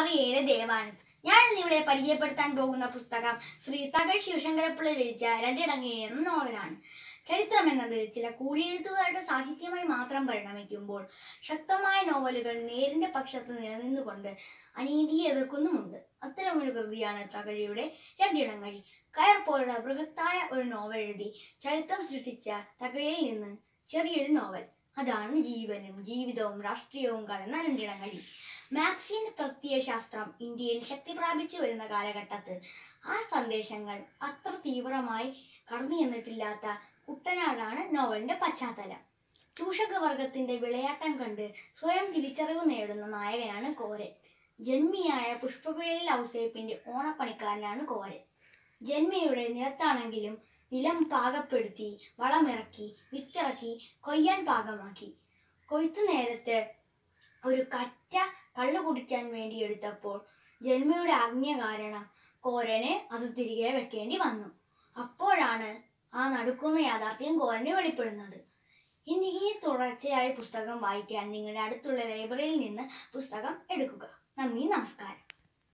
അറിയേലെ ദേവാനന്ദ് ഞാൻ ഇന്നിവിടെ പരിചയപ്പെടുത്താൻ പോകുന്ന പുസ്തകം ശ്രീ തകഴ് ശിവശങ്കരപ്പിള്ള രചിച്ച രണ്ടിടങ്ങി എന്ന നോവലാണ് ചരിത്രം എന്നത് ചില കൂടിയെഴുത്തുകാരുടെ സാഹിത്യമായി മാത്രം പരിണമിക്കുമ്പോൾ ശക്തമായ നോവലുകൾ നേരിന്റെ പക്ഷത്ത് നിലനിന്നുകൊണ്ട് അനീതിയെ എതിർക്കുന്നുമുണ്ട് അത്തരമൊരു കൃതിയാണ് തകഴിയുടെ രണ്ടിടങ്ങഴി കയർപ്പോയുടെ ബൃഹത്തായ ഒരു നോവൽ എഴുതി ചരിത്രം സൃഷ്ടിച്ച തകഴിയിൽ നിന്ന് ചെറിയൊരു നോവൽ അതാണ് ജീവനും ജീവിതവും രാഷ്ട്രീയവും കലർന്ന രണ്ടിടങ്ങഴി മാക്സിൻ പ്രത്യയശാസ്ത്രം ഇന്ത്യയിൽ ശക്തി പ്രാപിച്ചു വരുന്ന കാലഘട്ടത്ത് ആ സന്ദേശങ്ങൾ അത്ര തീവ്രമായി കടന്നു ചെന്നിട്ടില്ലാത്ത കുട്ടനാടാണ് നോവലിന്റെ പശ്ചാത്തലം ചൂഷക വർഗത്തിന്റെ വിളയാട്ടം കണ്ട് സ്വയം തിരിച്ചറിവ് നേടുന്ന നായകനാണ് കോരൻ ജന്മിയായ പുഷ്പവേലിൽ ഔസേപ്പിന്റെ ഓണപ്പണിക്കാരനാണ് കോരൻ ജന്മിയുടെ നിലത്താണെങ്കിലും നിലം പാകപ്പെടുത്തി വളമിറക്കി വിത്തിറക്കി കൊയ്യാൻ പാകമാക്കി കൊയ്ത്തു നേരത്ത് ഒരു കറ്റ കള്ളു കുടിക്കാൻ വേണ്ടി എടുത്തപ്പോൾ ജന്മയുടെ ആജ്ഞ കാരണം കോരന് അത് തിരികെ വെക്കേണ്ടി വന്നു അപ്പോഴാണ് ആ നടുക്കുന്ന യാഥാർത്ഥ്യം കോരന് വെളിപ്പെടുന്നത് ഇനി ഈ തുടർച്ചയായ പുസ്തകം വായിക്കാൻ നിങ്ങളുടെ അടുത്തുള്ള ലൈബ്രറിയിൽ നിന്ന് പുസ്തകം എടുക്കുക നന്ദി നമസ്കാരം